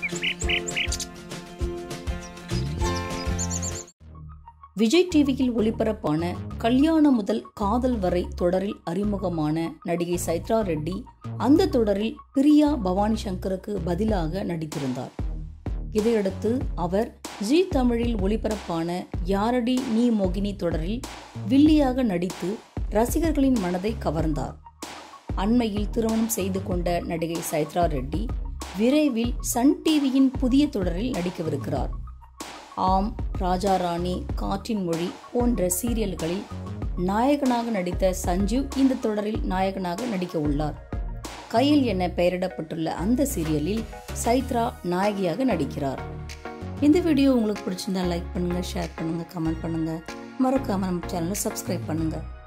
விஜய் டிவியில் ஒளிபரப்பான கல்யாணம் முதல் காதல் வரை தொடரில் அறிமுகமான நடிகை சைத்ரா ரெட்டி அந்த தொடரில் பிரியா பவானி சங்கருக்கு பதிலாக நடித்திருந்தார் இதையடுத்து அவர் ஜி தமிழில் ஒளிபரப்பான யாரடி நீ மோகினி தொடரில் வில்லியாக நடித்து ரசிகர்களின் மனதை கவர்ந்தார் அண்மையில் திருமணம் செய்து கொண்ட நடிகை சைத்ரா ரெட்டி விரைவில் சன் டிவியின் புதிய தொடரில் நடிக்கவிருக்கிறார் ஆம் ராஜா ராணி காற்றின் மொழி போன்ற சீரியல்களில் நாயகனாக நடித்த சஞ்சீவ் இந்த தொடரில் நாயகனாக நடிக்க உள்ளார் கையில் என பெயரிடப்பட்டுள்ள அந்த சீரியலில் சைத்ரா நாயகியாக நடிக்கிறார் இந்த வீடியோ உங்களுக்கு பிடிச்சிருந்தா லைக் பண்ணுங்க ஷேர் பண்ணுங்க கமெண்ட் பண்ணுங்க மறக்காம நம்ம சேனலை சப்ஸ்கிரைப் பண்ணுங்க